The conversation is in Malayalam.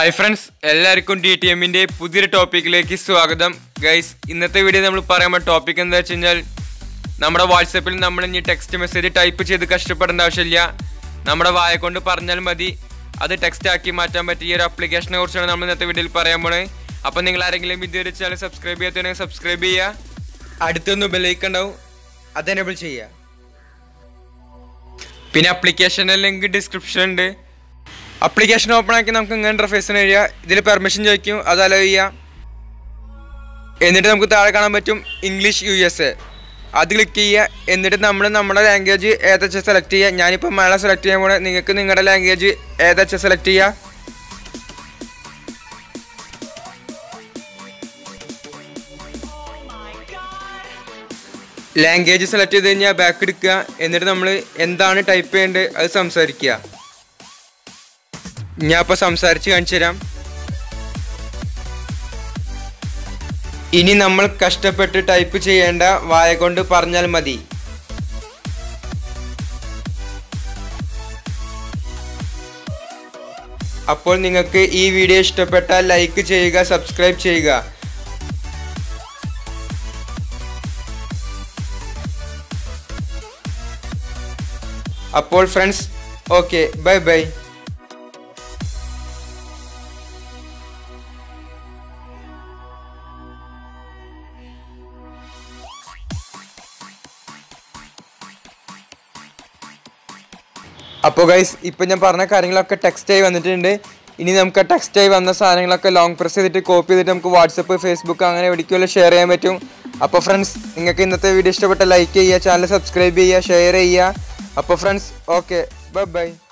ഹായ് ഫ്രണ്ട്സ് എല്ലാവർക്കും ടി ടി എമ്മിൻ്റെ പുതിയൊരു ടോപ്പിക്കിലേക്ക് സ്വാഗതം ഗൈസ് ഇന്നത്തെ വീഡിയോ നമ്മൾ പറയാൻ പറ്റുന്ന ടോപ്പിക് എന്താ വെച്ച് കഴിഞ്ഞാൽ നമ്മുടെ വാട്സപ്പിൽ നമ്മൾ ഇനി ടെക്സ്റ്റ് മെസ്സേജ് ടൈപ്പ് ചെയ്ത് കഷ്ടപ്പെടേണ്ട ആവശ്യമില്ല നമ്മുടെ വായ കൊണ്ട് പറഞ്ഞാൽ മതി അത് ടെക്സ്റ്റ് ആക്കി മാറ്റാൻ പറ്റിയ ഒരു ആപ്ലിക്കേഷനെ കുറിച്ചാണ് നമ്മൾ ഇന്നത്തെ വീഡിയോയിൽ പറയാൻ പോണത് അപ്പോൾ നിങ്ങൾ ആരെങ്കിലും ഇതുവരെ ചാനൽ സബ്സ്ക്രൈബ് ചെയ്യാത്തവരെങ്കിൽ സബ്സ്ക്രൈബ് ചെയ്യുക അടുത്തൊന്ന് ബെല്ലൈക്ക് ഉണ്ടാവും അത് എനേബിൾ ചെയ്യുക പിന്നെ ആപ്ലിക്കേഷൻ്റെ ലിങ്ക് ഡിസ്ക്രിപ്ഷൻ ഉണ്ട് അപ്ലിക്കേഷൻ ഓപ്പൺ ആക്കി നമുക്ക് ഇങ്ങനെ ഇൻ്റർഫേസിന് വരിക ഇതിൽ പെർമിഷൻ ചോദിക്കും അത് അലോ ചെയ്യുക എന്നിട്ട് നമുക്ക് താഴെ കാണാൻ പറ്റും ഇംഗ്ലീഷ് യു എസ് എ അത് ക്ലിക്ക് ചെയ്യുക എന്നിട്ട് നമ്മൾ നമ്മുടെ ലാംഗ്വേജ് ഏതാച്ച സെലക്ട് ചെയ്യുക ഞാനിപ്പോൾ മലയാളം സെലക്ട് ചെയ്യാൻ പോണേ നിങ്ങൾക്ക് നിങ്ങളുടെ ലാംഗ്വേജ് ഏതാച്ച സെലക്ട് ചെയ്യുക ലാംഗ്വേജ് സെലക്ട് ചെയ്ത് കഴിഞ്ഞാൽ ബാക്ക് എടുക്കുക എന്നിട്ട് നമ്മൾ എന്താണ് ടൈപ്പ് ചെയ്യേണ്ടത് അത് സംസാരിക്കുക ഞാൻ ഇപ്പോൾ സംസാരിച്ച് കാണിച്ചു തരാം ഇനി നമ്മൾ കഷ്ടപ്പെട്ട് ടൈപ്പ് ചെയ്യേണ്ട വായ കൊണ്ട് പറഞ്ഞാൽ മതി അപ്പോൾ നിങ്ങൾക്ക് ഈ വീഡിയോ ഇഷ്ടപ്പെട്ടാൽ ലൈക്ക് ചെയ്യുക സബ്സ്ക്രൈബ് ചെയ്യുക അപ്പോൾ ഫ്രണ്ട്സ് ഓക്കെ ബൈ ബൈ അപ്പോൾ ഗൈസ് ഇപ്പം ഞാൻ പറഞ്ഞ കാര്യങ്ങളൊക്കെ ടെക്സ്റ്റായി വന്നിട്ടുണ്ട് ഇനി നമുക്ക് ടെക്സ്റ്റായി വന്ന സാധനങ്ങളൊക്കെ ലോങ് പ്രസ് ചെയ്തിട്ട് കോപ്പി ചെയ്തിട്ട് നമുക്ക് വാട്സപ്പ് ഫേസ്ബുക്ക് അങ്ങനെ എവിടേക്കുമല്ലോ ഷെയർ ചെയ്യാൻ പറ്റും അപ്പോൾ ഫ്രണ്ട്സ് നിങ്ങൾക്ക് ഇന്നത്തെ വീഡിയോ ഇഷ്ടപ്പെട്ട ലൈക്ക് ചെയ്യുക ചാനൽ സബ്സ്ക്രൈബ് ചെയ്യുക ഷെയർ ചെയ്യുക അപ്പോൾ ഫ്രണ്ട്സ് ഓക്കെ ബൈ ബൈ